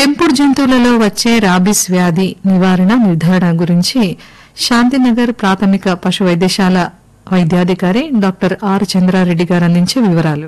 పెంపుడు జంతువులలో వచ్చే రాబిస్ వ్యాధి నివారణ నిర్ధారణ గురించి శాంతినగర్ ప్రాథమిక పశు వైద్యశాల వైద్యాధికారి డాక్టర్ ఆర్ చంద్రారెడ్డి గారు అందించే వివరాలు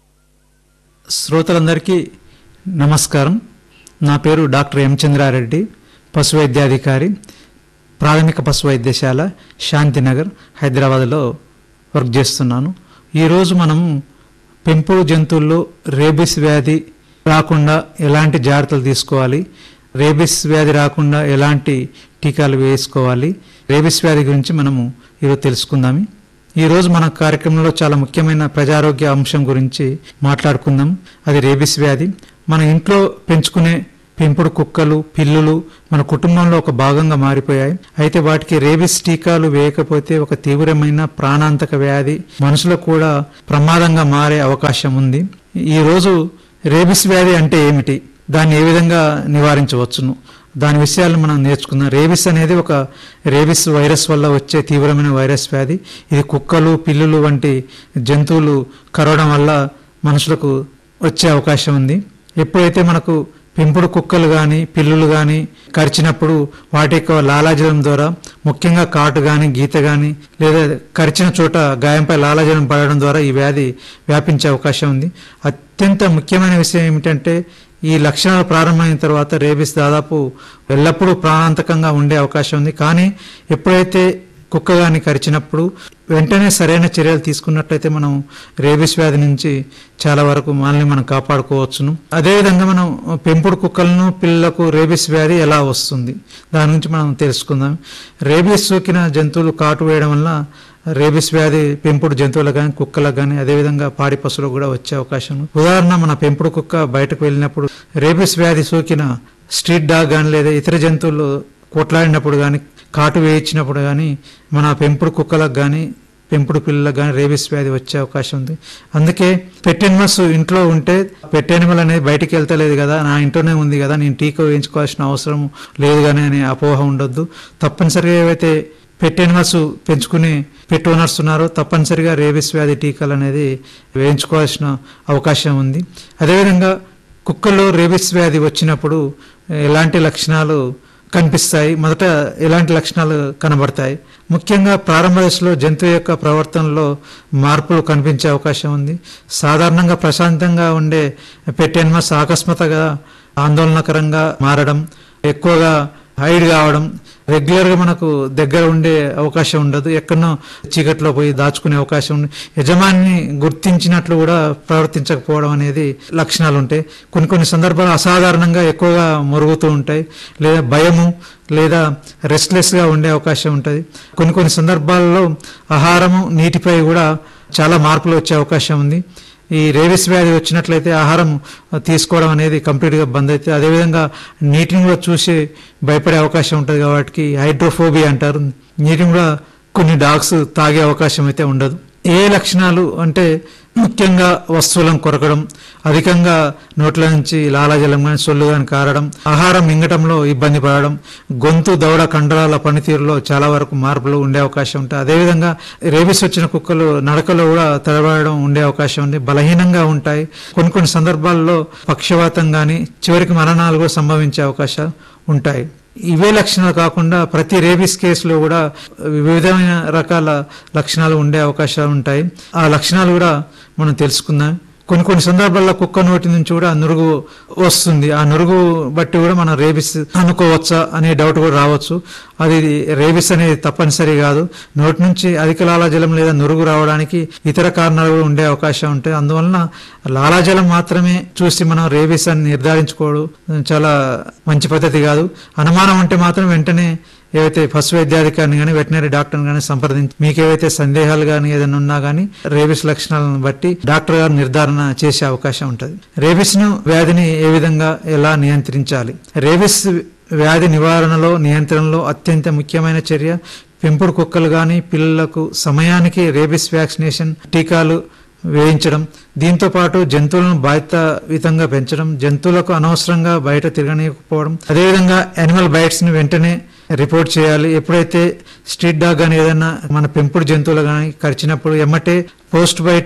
శ్రోతలందరికీ నమస్కారం నా పేరు డాక్టర్ ఎం చంద్రారెడ్డి పశు వైద్యాధికారి ప్రాథమిక పశు వైద్యశాల శాంతినగర్ హైదరాబాద్లో వర్క్ చేస్తున్నాను ఈరోజు మనం పెంపుడు జంతువుల్లో రేబిస్ వ్యాధి రాకుండా ఎలాంటి జాగ్రత్తలు తీసుకోవాలి రేబిస్ వ్యాధి రాకుండా ఎలాంటి టీకాలు వేసుకోవాలి రేబిస్ వ్యాధి గురించి మనము ఈరోజు తెలుసుకుందాం ఈరోజు మన కార్యక్రమంలో చాలా ముఖ్యమైన ప్రజారోగ్య అంశం గురించి మాట్లాడుకుందాం అది రేబిస్ వ్యాధి మన ఇంట్లో పెంచుకునే పెంపుడు కుక్కలు పిల్లులు మన కుటుంబంలో ఒక భాగంగా మారిపోయాయి అయితే వాటికి రేబిస్ టీకాలు వేయకపోతే ఒక తీవ్రమైన ప్రాణాంతక వ్యాధి మనుషులకు కూడా ప్రమాదంగా మారే అవకాశం ఉంది ఈ రోజు రేబిస్ వ్యాధి అంటే ఏమిటి దాన్ని ఏ విధంగా నివారించవచ్చును దాని విషయాలను మనం నేర్చుకుందాం రేబిస్ అనేది ఒక రేబిస్ వైరస్ వల్ల వచ్చే తీవ్రమైన వైరస్ వ్యాధి ఇది కుక్కలు పిల్లులు వంటి జంతువులు కరవడం వల్ల మనుషులకు వచ్చే అవకాశం ఉంది ఎప్పుడైతే మనకు పెంపుడు కుక్కలు కానీ పిల్లులు కానీ కరిచినప్పుడు వాటి యొక్క లాలాజలం ద్వారా ముఖ్యంగా కాటు కానీ గీత కానీ లేదా కరిచిన చోట గాయంపై లాలాజలం పడడం ద్వారా ఈ వ్యాధి వ్యాపించే అవకాశం ఉంది అత్యంత ముఖ్యమైన విషయం ఏమిటంటే ఈ లక్షణాలు ప్రారంభమైన తర్వాత రేబిస్ దాదాపు ఎల్లప్పుడూ ప్రాణాంతకంగా ఉండే అవకాశం ఉంది కానీ ఎప్పుడైతే కుక్క గాని కరిచినప్పుడు వెంటనే సరైన చర్యలు తీసుకున్నట్లయితే మనం రేబిస్ వ్యాధి నుంచి చాలా వరకు మనల్ని మనం కాపాడుకోవచ్చును అదేవిధంగా మనం పెంపుడు కుక్కలను పిల్లలకు రేబిస్ వ్యాధి ఎలా వస్తుంది దాని గురించి మనం తెలుసుకుందాం రేబిస్ సోకిన జంతువులు కాటు వేయడం వల్ల రేబిస్ వ్యాధి పెంపుడు జంతువులకు కానీ కుక్కలకు కానీ అదేవిధంగా పాడి పశువులకు కూడా వచ్చే అవకాశం ఉంది. ఉదాహరణ మన పెంపుడు కుక్క బయటకు వెళ్ళినప్పుడు రేబిస్ వ్యాధి సోకిన స్ట్రీట్ డాగ్ కానీ లేదా ఇతర జంతువులు కొట్లాడినప్పుడు కానీ కాటు వేయించినప్పుడు కానీ మన పెంపుడు కుక్కలకు కానీ పెంపుడు పిల్లలకు కానీ రేబిస్ వ్యాధి వచ్చే అవకాశం ఉంది అందుకే పెట్ ఎనిమల్స్ ఇంట్లో ఉంటే పెట్ ఎనిమల్ అనేది బయటికి వెళ్తలేదు కదా నా ఇంట్లోనే ఉంది కదా నేను టీకా వేయించుకోవాల్సిన అవసరం లేదు కానీ అనే అపోహ ఉండొద్దు తప్పనిసరిగా ఏవైతే పెట్ ఎనిమల్స్ పెంచుకుని పెట్ ఓనర్స్ ఉన్నారో తప్పనిసరిగా రేబిస్ వ్యాధి టీకాలు అనేది వేయించుకోవాల్సిన అవకాశం ఉంది అదేవిధంగా కుక్కల్లో రేబిస్ వ్యాధి వచ్చినప్పుడు ఎలాంటి లక్షణాలు కనిపిస్తాయి మొదట ఎలాంటి లక్షణాలు కనబడతాయి ముఖ్యంగా ప్రారంభ దశలో జంతువు యొక్క ప్రవర్తనలో మార్పులు కనిపించే అవకాశం ఉంది సాధారణంగా ప్రశాంతంగా ఉండే పెట్ ఎనిమల్స్ ఆకస్మాత్తుగా ఆందోళనకరంగా మారడం ఎక్కువగా హైడ్ కావడం రెగ్యులర్ గా మనకు దగ్గర ఉండే అవకాశం ఉండదు ఎక్కడనో చీకట్లో పోయి దాచుకునే అవకాశం ఉంది యజమాని గుర్తించినట్లు కూడా ప్రవర్తించకపోవడం అనేది లక్షణాలు ఉంటాయి కొన్ని కొన్ని సందర్భాలు అసాధారణంగా ఎక్కువగా మొరుగుతూ ఉంటాయి లేదా భయము లేదా రెస్ట్లెస్ గా ఉండే అవకాశం ఉంటుంది కొన్ని కొన్ని సందర్భాల్లో ఆహారము నీటిపై కూడా చాలా మార్పులు వచ్చే అవకాశం ఉంది ఈ రేబిస్ వ్యాధి వచ్చినట్లయితే ఆహారం తీసుకోవడం అనేది కంప్లీట్గా బంద్ అయితే అదేవిధంగా నీటిని కూడా చూసి భయపడే అవకాశం ఉంటుంది కాబట్టి హైడ్రోఫోబియా అంటారు నీటిని కూడా కొన్ని డాగ్స్ తాగే అవకాశం అయితే ఉండదు ఏ లక్షణాలు అంటే ముఖ్యంగా వస్తువులను కొరకడం అధికంగా నోట్ల నుంచి లాలాజలం కానీ సొల్లు కానీ కారడం ఆహారం మింగటంలో ఇబ్బంది పడడం గొంతు దవడ కండరాల పనితీరులో చాలా వరకు మార్పులు ఉండే అవకాశం ఉంటుంది అదేవిధంగా రేబిస్ వచ్చిన కుక్కలు నడకలో కూడా తడబడడం ఉండే అవకాశం ఉంది బలహీనంగా ఉంటాయి కొన్ని కొన్ని సందర్భాల్లో పక్షవాతం కానీ చివరికి మరణాలు కూడా సంభవించే అవకాశాలు ఉంటాయి ఇవే లక్షణాలు కాకుండా ప్రతి రేబిస్ కేసులో కూడా వివిధమైన రకాల లక్షణాలు ఉండే అవకాశాలు ఉంటాయి ఆ లక్షణాలు కూడా మనం తెలుసుకుందాం కొన్ని కొన్ని సందర్భాల్లో కుక్క నోటి నుంచి కూడా నురుగు వస్తుంది ఆ నురుగు బట్టి కూడా మనం రేబిస్ అనుకోవచ్చా అనే డౌట్ కూడా రావచ్చు అది రేబిస్ అనేది తప్పనిసరి కాదు నోటి నుంచి అధిక లాలాజలం లేదా నురుగు రావడానికి ఇతర కారణాలు కూడా ఉండే అవకాశం ఉంటాయి అందువలన లాలాజలం మాత్రమే చూసి మనం రేబిస్ అని నిర్ధారించుకోవడం చాలా మంచి పద్ధతి కాదు అనుమానం ఉంటే మాత్రం వెంటనే ఏవైతే పశు వైద్యాధికారిని కానీ వెటనరీ డాక్టర్ని కానీ సంప్రదించి మీకు ఏవైతే సందేహాలు కానీ ఏదైనా ఉన్నా కానీ రేబిస్ లక్షణాలను బట్టి డాక్టర్ గారు నిర్ధారణ చేసే అవకాశం ఉంటుంది రేబిస్ ను వ్యాధిని ఏ విధంగా ఎలా నియంత్రించాలి రేబిస్ వ్యాధి నివారణలో నియంత్రణలో అత్యంత ముఖ్యమైన చర్య పెంపుడు కుక్కలు కానీ పిల్లలకు సమయానికి రేబిస్ వ్యాక్సినేషన్ టీకాలు వేయించడం దీంతో పాటు జంతువులను బాధ్యతాయుతంగా పెంచడం జంతువులకు అనవసరంగా బయట తిరగనీయకపోవడం అదేవిధంగా యానిమల్ బైట్స్ ని వెంటనే రిపోర్ట్ చేయాలి ఎప్పుడైతే స్ట్రీట్ డాగ్ కానీ ఏదైనా మన పెంపుడు జంతువులు కానీ కరిచినప్పుడు ఎమ్మటే post bite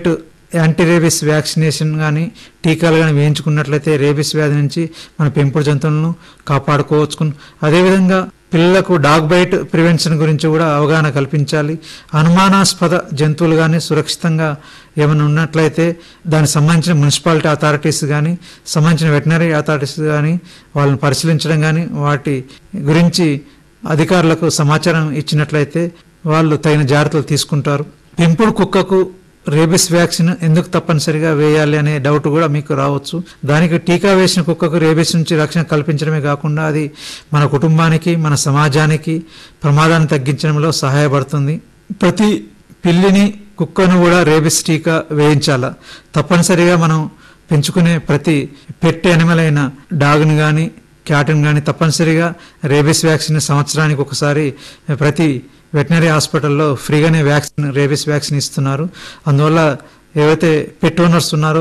anti rabies vaccination కానీ టీకాలు కానీ వేయించుకున్నట్లయితే రేబిస్ వ్యాధి నుంచి మన పెంపుడు జంతువులను కాపాడుకోవచ్చు అదేవిధంగా పిల్లలకు డాగ్ బైట్ ప్రివెన్షన్ గురించి కూడా అవగాహన కల్పించాలి అనుమానాస్పద జంతువులు కానీ సురక్షితంగా ఏమైనా ఉన్నట్లయితే దానికి సంబంధించిన మున్సిపాలిటీ అథారిటీస్ కానీ సంబంధించిన వెటనరీ అథారిటీస్ కానీ వాళ్ళని పరిశీలించడం కానీ వాటి గురించి అధికారులకు సమాచారం ఇచ్చినట్లయితే వాళ్ళు తగిన జాగ్రత్తలు తీసుకుంటారు పెంపుడు కుక్కకు రేబిస్ వ్యాక్సిన్ ఎందుకు తప్పనిసరిగా వేయాలి అనే డౌట్ కూడా మీకు రావచ్చు దానికి టీకా వేసిన కుక్కకు రేబిస్ నుంచి రక్షణ కల్పించడమే కాకుండా అది మన కుటుంబానికి మన సమాజానికి ప్రమాదాన్ని తగ్గించడంలో సహాయపడుతుంది ప్రతి పిల్లిని కుక్కను కూడా రేబిస్ టీకా వేయించాల తప్పనిసరిగా మనం పెంచుకునే ప్రతి పెట్ యానిమల్ అయిన డాగ్ని కానీ క్యాట్ని కానీ తప్పనిసరిగా రేబిస్ వ్యాక్సిన్ సంవత్సరానికి ఒకసారి ప్రతి వెటనరీ హాస్పిటల్లో ఫ్రీగానే వ్యాక్సిన్ రేబిస్ వ్యాక్సిన్ ఇస్తున్నారు అందువల్ల ఏవైతే పెట్ ఓనర్స్ ఉన్నారో